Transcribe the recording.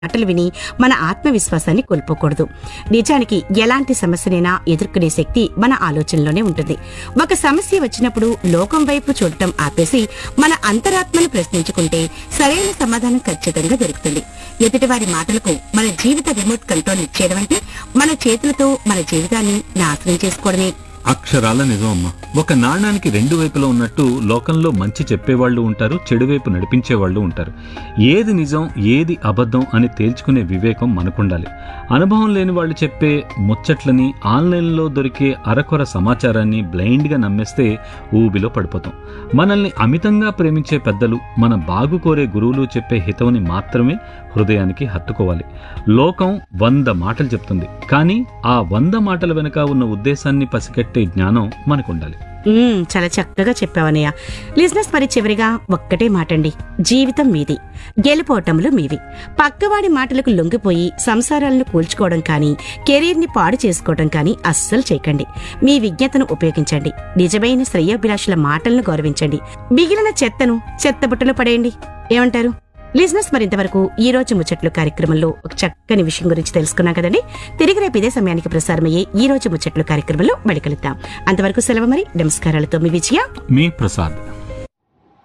మాటలు విని మన ఆత్మవిశ్వాసాన్ని కోల్పోకూడదు నిజానికి ఎలాంటి సమస్యనైనా ఎదుర్కొనే శక్తి మన ఆలోచనలోనే ఉంటుంది ఒక సమస్య వచ్చినప్పుడు లోకం వైపు చూడటం ఆపేసి మన అంతరాత్మను ప్రశ్నించుకుంటే సరైన సమాధానం ఖచ్చితంగా దొరుకుతుంది ఎదుటివారి మాటలకు మన జీవిత రిమోట్ కంట్రోల్ ఇచ్చేయడం అంటే మన చేతులతో మన జీవితాన్ని నాశనం చేసుకోవడమే అక్షరాల నిజం అమ్మా ఒక నాణానికి రెండు వైపులా ఉన్నట్టు లోకంలో మంచి చెప్పేవాళ్ళు ఉంటారు చెడు వైపు నడిపించేవాళ్ళు ఉంటారు ఏది నిజం ఏది అబద్ధం అని తేల్చుకునే వివేకం మనకుండాలి అనుభవం లేని వాళ్ళు చెప్పే ముచ్చట్లని ఆన్లైన్లో దొరికే అరకొర సమాచారాన్ని బ్లైండ్గా నమ్మేస్తే ఊబిలో పడిపోతాం మనల్ని అమితంగా ప్రేమించే పెద్దలు మన బాగు కోరే గురువులు చెప్పే హితవుని మాత్రమే హృదయానికి హత్తుకోవాలి లోకం వంద మాటలు చెప్తుంది కానీ ఆ వంద మాటల వెనుక ఉన్న ఉద్దేశాన్ని పసిగట్టే జ్ఞానం మనకుండాలి మ్మ్, చాలా చక్కగా చెప్పావనయ్య లిజినెస్ మరి చివరిగా ఒక్కటే మాటండి జీవితం మీది గెలుపోవటములు మీవి పక్కవాడి మాటలకు లొంగిపోయి సంసారాలను కూల్చుకోవడం కానీ కెరీర్ ని పాడు చేసుకోవడం కానీ అస్సలు చేయకండి మీ విజ్ఞతను ఉపయోగించండి నిజమైన శ్రేయోభిలాషుల మాటలను గౌరవించండి మిగిలిన చెత్తను చెత్తబుట్టలో పడేయండి ఏమంటారు లిజినెస్ మరింతవరకు ఈ రోజు ముచ్చట్లు కార్యక్రమంలో ఒక చక్కని విషయం గురించి తెలుసుకున్నాం కదండి తిరిగి రేపు ఇదే సమయానికి ప్రసారమయ్యే ఈ రోజు ముచ్చట్లు కార్యక్రమంలో మళ్ళీ కలుద్దాం అంతవరకు సెలవు మరి నమస్కారాలతో మీ విజయ మీ ప్రసాద్